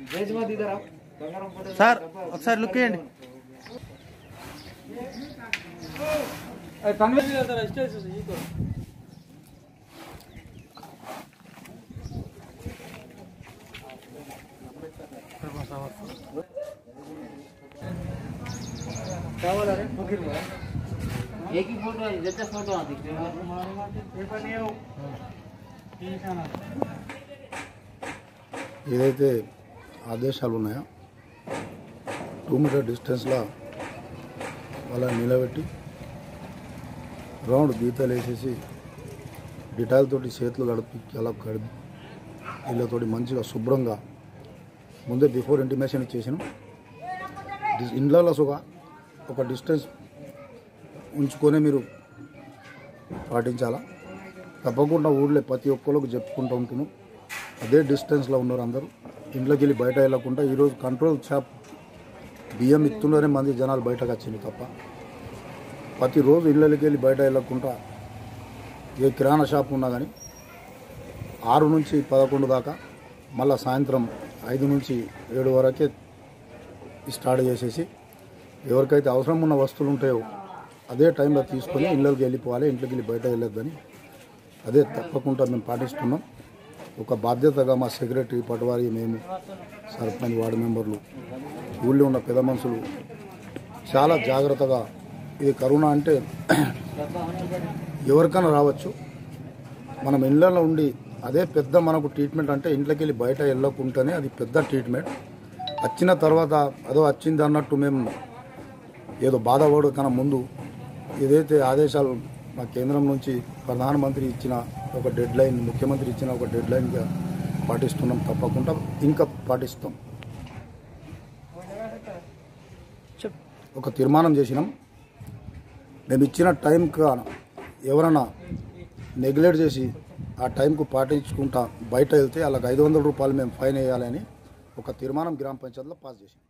sir ఒకసారి look వేయండి एक ही फोटो है जैसे फोटो आती ఏదైతే ఆదేశాలు ఉన్నాయో టూ మీటర్ డిస్టెన్స్లో వాళ్ళని నిలబెట్టి రౌండ్ గీతలు వేసేసి డిటాయిల్ తోటి చేతులు గడిపి అలా గడిపి వీళ్ళతోటి మంచిగా శుభ్రంగా ముందే బిఫోర్ ఇంటిమేషన్ ఇచ్చేసాను ఇండ్లలో సుగా ఒక డిస్టెన్స్ ఉంచుకొని మీరు పాటించాలా తప్పకుండా ఊళ్ళో ప్రతి ఒక్కరికి చెప్పుకుంటూ ఉంటున్నాం అదే డిస్టెన్స్లో ఉన్నారు అందరూ ఇంట్లోకి వెళ్ళి బయట వెళ్ళకుండా ఈరోజు కంట్రోల్ షాప్ బియ్యం ఇస్తుండేనే మంది జనాలు బయటకు వచ్చింది తప్ప ప్రతిరోజు ఇళ్ళకి వెళ్ళి బయట వెళ్ళకుండా ఏ కిరాణా షాప్ ఉన్నా కానీ ఆరు నుంచి పదకొండు దాకా మళ్ళీ సాయంత్రం ఐదు నుంచి ఏడు వరకే స్టార్ట్ చేసేసి ఎవరికైతే అవసరం ఉన్న వస్తువులు ఉంటాయో అదే టైంలో తీసుకొని ఇళ్ళకి వెళ్ళిపోవాలి ఇంట్లోకి వెళ్ళి బయట వెళ్ళొద్దని అదే తప్పకుండా మేము పాటిస్తున్నాం ఒక బాధ్యతగా మా సెక్రటరీ పటవారి మేము సర్పంచ్ వార్డు మెంబర్లు ఊళ్ళో ఉన్న పెద్ద మనుషులు చాలా జాగ్రత్తగా ఇది కరోనా అంటే ఎవరికైనా రావచ్చు మనం ఇళ్ళలో ఉండి అదే పెద్ద మనకు ట్రీట్మెంట్ అంటే ఇంట్లోకి వెళ్ళి బయట వెళ్ళకుంటేనే అది పెద్ద ట్రీట్మెంట్ వచ్చిన తర్వాత అదో వచ్చింది అన్నట్టు మేము ఏదో బాధపడు కన్నా ముందు ఏదైతే ఆదేశాలు మా కేంద్రం నుంచి ప్రధానమంత్రి ఇచ్చిన ఒక డెడ్ లైన్ ముఖ్యమంత్రి ఇచ్చిన ఒక డెడ్ లైన్గా పాటిస్తున్నాం తప్పకుండా ఇంకా పాటిస్తాం ఒక తీర్మానం చేసినాం మేము ఇచ్చిన టైంకి ఎవరైనా నెగ్లెక్ట్ చేసి ఆ టైంకు పాటించుకుంటా బయట వెళ్తే వాళ్ళకి ఐదు వందల రూపాయలు మేము ఫైన్ వేయాలని ఒక తీర్మానం గ్రామ పంచాయతీలో పాస్ చేసాం